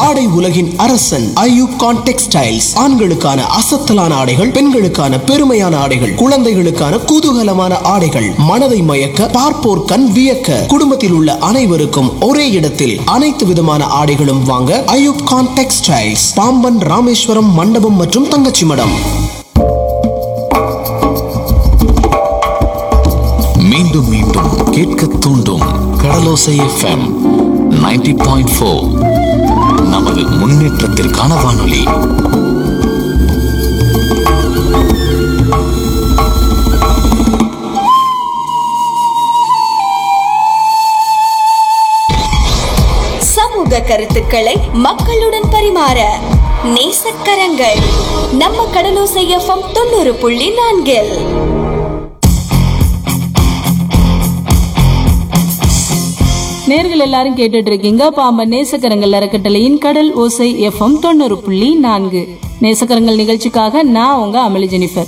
ஆடை உலகின் அரசன் ஐயூப் கான் டெக்ஸ்டைல்ஸ் ஆண்களுக்கான அசத்தலான ஆடைகள் பெண்களுக்கான பெருமையான ஆடைகள் குழந்தைகளுக்கான குதூகலமான ஆடைகள் மனதை மயக்க பார்ப்போர் கண் வியக்க குடும்பத்தில் உள்ள அனைவருக்கும் ஒரே இடத்தில் அனைத்து விதமான ஆடைகளும் வாங்க ஐயூப் கான் டெக்ஸ்டைல்ஸ் பாம்பன் ராமேஸ்வரம் மண்டபம் மற்றும் தங்கச்சி மடம் மீண்டும் மீண்டும் கேட்க தூண்டும் கடலோசை எஃப்எம் 90.4 பாயிண்ட் ஃபோர் நமது முன்னேற்றத்திற்கான வானொலி சமூக கருத்துக்களை மக்களுடன் பரிமாற நேசக்கரங்கள் நம்ம கடலோசை எஃப்எம் தொண்ணூறு புள்ளி நான்கில் நேர்கள் எல்லாரும் கேட்டுட்டு இருக்கீங்க பாம்பன் நேசக்கரங்கள் அறக்கட்டளையின் கடல் ஓசை எஃப்எம் தொண்ணூறு புள்ளி நான்கு நேசக்கரங்கள் நிகழ்ச்சிக்காக நான் உங்க அமளி ஜெனிஃபர்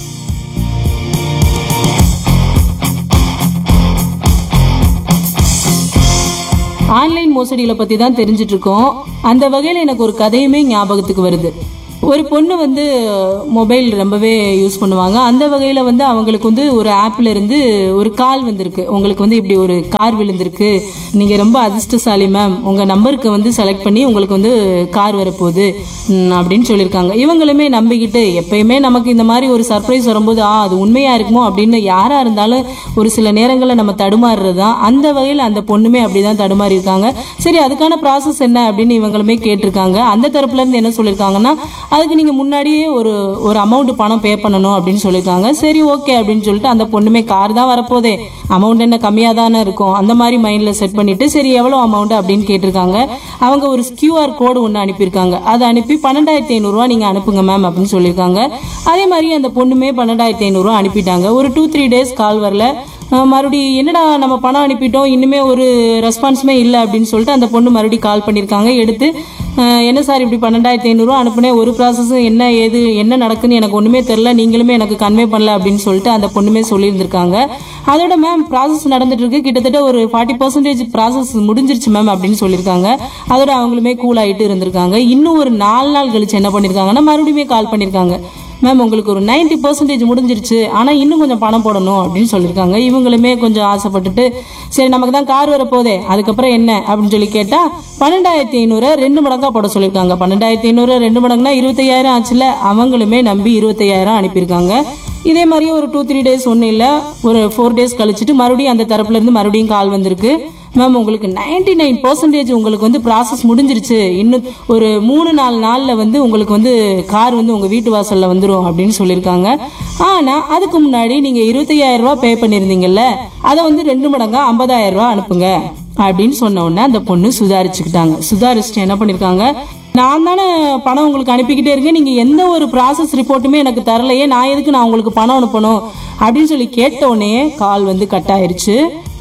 ஆன்லைன் மோசடிகளை பத்தி தான் தெரிஞ்சிட்டு இருக்கோம் அந்த வகையில எனக்கு ஒரு கதையுமே ஞாபகத்துக்கு வருது ஒரு பொண்ணு வந்து மொபைல் ரொம்பவே யூஸ் பண்ணுவாங்க அந்த வகையில வந்து அவங்களுக்கு வந்து ஒரு ஆப்ல இருந்து ஒரு கால் வந்திருக்கு உங்களுக்கு வந்து இப்படி ஒரு கார் விழுந்திருக்கு நீங்க ரொம்ப அதிர்ஷ்டசாலி மேம் உங்க நம்பருக்கு வந்து செலக்ட் பண்ணி உங்களுக்கு வந்து கார் வரப்போகுது ம், அப்படின்னு சொல்லியிருக்காங்க இவங்களுமே நம்பிக்கிட்டு எப்பயுமே நமக்கு இந்த மாதிரி ஒரு சர்ப்ரைஸ் வரும்போது ஆ அது உண்மையா இருக்குமோ அப்படின்னு யாரா இருந்தாலும் ஒரு சில நேரங்களில் நம்ம தடுமாறுறது தான் அந்த வகையில் அந்த பொண்ணுமே அப்படிதான் தடுமாறி இருக்காங்க சரி அதுக்கான ப்ராசஸ் என்ன அப்படின்னு இவங்களுமே கேட்டிருக்காங்க அந்த தரப்புல இருந்து என்ன சொல்லியிருக்காங்கன்னா அதுக்கு நீங்க முன்னாடியே ஒரு ஒரு அமௌண்ட் பணம் பே பண்ணணும் அப்படின்னு சொல்லியிருக்காங்க சரி ஓகே அப்படின்னு சொல்லிட்டு அந்த பொண்ணுமே கார் தான் வரப்போதே அமௌண்ட் என்ன கம்மியாக தானே இருக்கும் அந்த மாதிரி மைண்ட்ல செட் பண்ணிட்டு சரி எவ்வளோ அமௌண்ட் அப்படின்னு கேட்டிருக்காங்க அவங்க ஒரு கியூஆர் கோடு ஒன்று அனுப்பியிருக்காங்க அதை அனுப்பி பன்னெண்டாயிரத்தி ஐநூறுரூவா நீங்க அனுப்புங்க மேம் அப்படின்னு சொல்லியிருக்காங்க அதே மாதிரி அந்த பொண்ணுமே பன்னெண்டாயிரத்தி ஐநூறுரூவா அனுப்பிட்டாங்க ஒரு டூ த்ரீ டேஸ் கால் வரல அஹ் மறுபடியும் என்னடா நம்ம பணம் அனுப்பிட்டோம் இன்னுமே ஒரு ரெஸ்பான்ஸுமே இல்லை அப்படின்னு சொல்லிட்டு அந்த பொண்ணு மறுபடியும் கால் பண்ணியிருக்காங்க எடுத்து அஹ் என்ன சார் இப்படி பன்னெண்டாயிரத்தி ஐநூறுரூவா அனுப்புனேன் ஒரு ப்ராசஸும் என்ன ஏது என்ன நடக்குன்னு எனக்கு ஒன்றுமே தெரில நீங்களுமே எனக்கு கன்வே பண்ணல அப்படின்னு சொல்லிட்டு அந்த பொண்ணுமே சொல்லியிருந்திருக்காங்க அதோட மேம் ப்ராசஸ் நடந்துட்டு இருக்கு கிட்டத்தட்ட ஒரு ஃபார்ட்டி பர்சன்டேஜ் ப்ராசஸ் முடிஞ்சிருச்சு மேம் அப்படின்னு சொல்லியிருக்காங்க அதோட அவங்களுமே கூல் ஆகிட்டு இருந்திருக்காங்க இன்னும் ஒரு நாலு நாள் கழிச்சு என்ன பண்ணியிருக்காங்கன்னா மறுபடியுமே கால் பண்ணியிருக்காங்க மேம் உங்களுக்கு ஒரு 90% பர்சன்டேஜ் முடிஞ்சிருச்சு ஆனால் இன்னும் கொஞ்சம் பணம் போடணும் அப்படின்னு சொல்லியிருக்காங்க இவங்களுமே கொஞ்சம் ஆசைப்பட்டுட்டு சரி நமக்கு தான் கார் வர போதே அதுக்கப்புறம் என்ன அப்படின்னு சொல்லி கேட்டால் பன்னெண்டாயிரத்தி ஐநூறு ரெண்டு மடங்கா போட சொல்லியிருக்காங்க பன்னெண்டாயிரத்தி ஐநூறு ரெண்டு மடங்குனா இருபத்தையாயிரம் ஆச்சுல அவங்களுமே நம்பி இருபத்தையாயிரம் அனுப்பியிருக்காங்க இதே மாதிரியே ஒரு டூ த்ரீ டேஸ் ஒன்றும் இல்லை ஒரு ஃபோர் டேஸ் கழிச்சிட்டு மறுபடியும் அந்த தரப்புல இருந்து மறுபடியும் கால் வந்திருக்கு மேம் உங்களுக்கு 99% நைன் பர்சன்டேஜ் உங்களுக்கு வந்து ப்ராசஸ் முடிஞ்சிருச்சு இன்னும் ஒரு மூணு நாலு நாளில் வந்து உங்களுக்கு வந்து கார் வந்து உங்கள் வீட்டு வாசலில் வந்துடும் அப்படின்னு சொல்லியிருக்காங்க ஆனால் அதுக்கு முன்னாடி நீங்கள் இருபத்தையாயிரம் ரூபாய் பே பண்ணியிருந்தீங்கல்ல அதை வந்து ரெண்டு மடங்கா 50000 ரூபாய் அனுப்புங்க அப்படின்னு சொன்ன உடனே அந்த பொண்ணு சுதாரிச்சுக்கிட்டாங்க சுதாரிச்சுட்டு என்ன பண்ணியிருக்காங்க நான் தானே பணம் உங்களுக்கு அனுப்பிக்கிட்டே இருக்கேன் நீங்கள் எந்த ஒரு ப்ராசஸ் ரிப்போர்ட்டுமே எனக்கு தரலையே நான் எதுக்கு நான் உங்களுக்கு பணம் அனுப்பணும் அப்படின்னு சொல்லி கேட்ட உடனே கால் வந்து கட் ஆயிருச்சு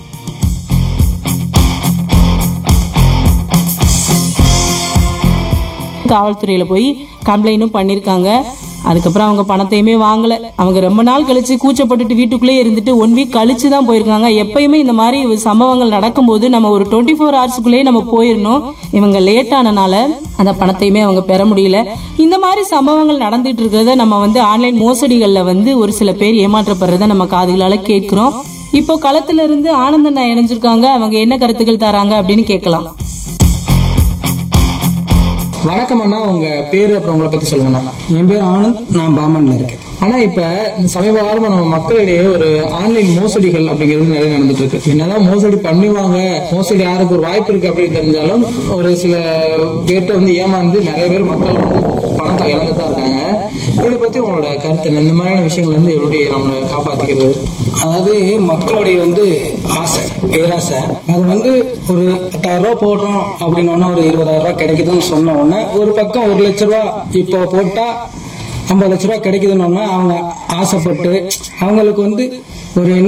காவல்துறையில போய் கம்ப்ளைண்ட்டும் பண்ணியிருக்காங்க அதுக்கப்புறம் அவங்க பணத்தையுமே வாங்கல அவங்க ரொம்ப நாள் கழிச்சு கூச்சப்பட்டுட்டு வீட்டுக்குள்ளே இருந்துட்டு ஒன் வீக் கழிச்சு தான் போயிருக்காங்க எப்பயுமே இந்த மாதிரி ஒரு சம்பவங்கள் நடக்கும்போது நம்ம ஒரு டுவெண்ட்டி ஃபோர் ஹவர்ஸ்க்குள்ளேயே நம்ம போயிடணும் இவங்க லேட் ஆனனால அந்த பணத்தையுமே அவங்க பெற முடியல இந்த மாதிரி சம்பவங்கள் நடந்துட்டு இருக்கிறத நம்ம வந்து ஆன்லைன் மோசடிகள்ல வந்து ஒரு சில பேர் ஏமாற்றப்படுறத நம்ம காதுகளால கேட்கிறோம் இப்போ களத்துல இருந்து ஆனந்தண்ணா இணைஞ்சிருக்காங்க அவங்க என்ன கருத்துக்கள் தராங்க அப்படின்னு கேட்கலாம் வணக்கம் அண்ணா உங்க பேரு அப்புறம் உங்களை பத்தி சொல்லுங்கண்ணா என் பேர் ஆனந்த் நான் பாமன்ல இருக்கேன் ஆனா இப்ப இந்த சமீப காலமா நம்ம மக்களிடையே ஒரு ஆன்லைன் மோசடிகள் அப்படிங்கிறது நிறைய நடந்துட்டு இருக்கு என்னதான் மோசடி பண்ணுவாங்க மோசடி யாருக்கு ஒரு வாய்ப்பு இருக்கு அப்படின்னு தெரிஞ்சாலும் ஒரு சில பேர்ட்ட வந்து ஏமாந்து நிறைய பேர் மக்கள் வந்து பணத்தை இழந்துதான் இருக்காங்க இதை பத்தி உங்களோட கருத்து என்ன? இந்த மாதிரியான விஷயங்கள் வந்து எப்படி நம்மளை காப்பாத்திக்கிறது அதாவது மக்களுடைய வந்து ஆசை பேராசை அது வந்து ஒரு எட்டாயிரம் ரூபாய் போடுறோம் அப்படின்னு ஒரு இருபதாயிரம் ரூபாய் கிடைக்குதுன்னு சொன்ன உடனே ஒரு பக்கம் ஒரு லட்ச ரூபாய் இப்போ போட்டா ஐம்பது லட்ச ரூபாய் கிடைக்குதுன்னு உடனே அவங்க ஆசைப்பட்டு அவங்களுக்கு வந்து ஒரு என்ன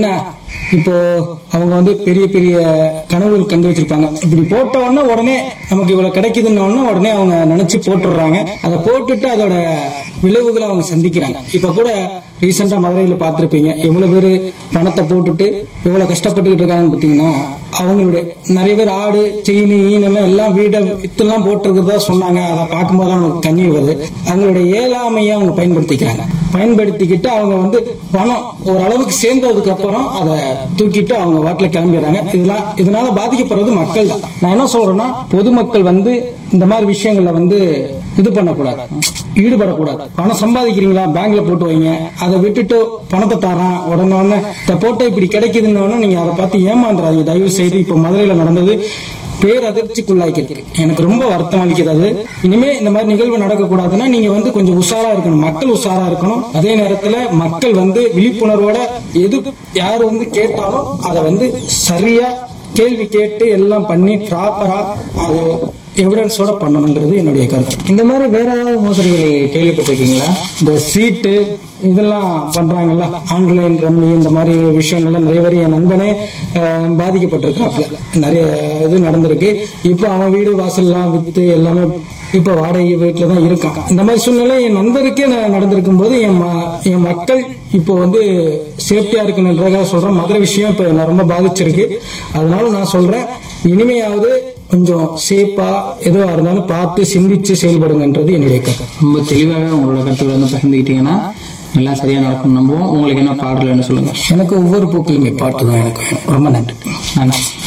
இப்போ அவங்க வந்து பெரிய பெரிய கனவுகள் கண்டு வச்சிருப்பாங்க இப்படி போட்ட உடனே உடனே நமக்கு இவ்வளவு கிடைக்குதுன்னு உடனே உடனே அவங்க நினைச்சு போட்டுடுறாங்க அதை போட்டுட்டு அதோட விளைவுகளை அவங்க சந்திக்கிறாங்க இப்ப கூட ரீசெண்டா மதுரையில பார்த்திருப்பீங்க எவ்வளவு பேர் பணத்தை போட்டுட்டு எவ்வளவு கஷ்டப்பட்டுக்கிட்டு இருக்காங்கன்னு பாத்தீங்கன்னா அவங்களுடைய நிறைய பேர் ஆடு சீனி ஈனெல்லாம் எல்லாம் வீடை வித்துலாம் போட்டிருக்கிறதா சொன்னாங்க அதை பார்க்கும்போது அவங்களுக்கு கண்ணீர் வருது அவங்களுடைய ஏழாமையை அவங்க பயன்படுத்திக்கிறாங்க பயன்படுத்திக்கிட்டு அவங்க வந்து பணம் ஒரு அளவுக்கு சேர்ந்ததுக்கு அப்புறம் அதை தூக்கிட்டு அவங்க வாட்டில கிளம்பிடுறாங்க இதெல்லாம் இதனால பாதிக்கப்படுறது மக்கள் தான் நான் என்ன சொல்றேன்னா பொதுமக்கள் வந்து இந்த மாதிரி விஷயங்கள்ல வந்து இது பண்ணக்கூடாது ஈடுபடக்கூடாது பணம் சம்பாதிக்கிறீங்களா பேங்க்ல போட்டு வைங்க அதை விட்டுட்டு பணத்தை தரான் உடனே உடனே இதை போட்டு இப்படி கிடைக்குதுன்னு உடனே நீங்க அதை பார்த்து ஏமாந்துறாதீங்க தயவு செய்து இப்ப மதுரையில நடந்தது பேரதிர்ச்சிக்குள்ளாக்கிருக்கு எனக்கு ரொம்ப வருத்தம் அளிக்கிறது இனிமே இந்த மாதிரி நிகழ்வு நடக்கக்கூடாதுன்னா நீங்க வந்து கொஞ்சம் உஷாரா இருக்கணும் மக்கள் உஷாரா இருக்கணும் அதே நேரத்துல மக்கள் வந்து விழிப்புணர்வோட எது யார் வந்து கேட்டாலும் அதை வந்து சரியா கேள்வி கேட்டு எல்லாம் பண்ணி ப்ராப்பரா அது எவிடன்ஸோட பண்ணணுங்கிறது என்னுடைய கருத்து இந்த மாதிரி வேற ஏதாவது மோசடிகளை கேள்விப்பட்டிருக்கீங்களா இந்த சீட்டு இதெல்லாம் பண்றாங்கல்ல ஆன்லைன் ரம்மி இந்த மாதிரி விஷயங்கள்லாம் நிறைய பேர் என் நண்பனே அஹ், பாதிக்கப்பட்டிருக்காப்ல நிறைய இது நடந்திருக்கு இப்போ அவன் வீடு வாசல்லாம் வித்து எல்லாமே இப்போ வாடகை வீட்டுல தான் இருக்கான் இந்த மாதிரி சூழ்நிலை என் நண்பருக்கே ந- நடந்திருக்கும் போது என் ம- என் மக்கள் இப்போ வந்து சேஃப்டியா இருக்கணுன்றதாக சொல்றேன் மதுரை விஷயம் இப்போ என்ன ரொம்ப பாதிச்சிருக்கு அதனால நான் சொல்றேன் இனிமையாவது கொஞ்சம் சேஃபா எதுவா இருந்தாலும் பார்த்து சிந்திச்சு செயல்படுங்கன்றது என்னுடைய கருத்து ரொம்ப தெளிவாக உங்களோட கருத்துக்களை வந்து பகிர்ந்துக்கிட்டீங்கன்னா எல்லாம் சரியா நடக்கும் நம்புவோம் உங்களுக்கு என்ன பாடல் வேணும் சொல்லுங்க எனக்கு ஒவ்வொரு பூக்களுமே பாட்டு தான் எனக்கு வேணும் ரொம்ப நன்றி நன்றி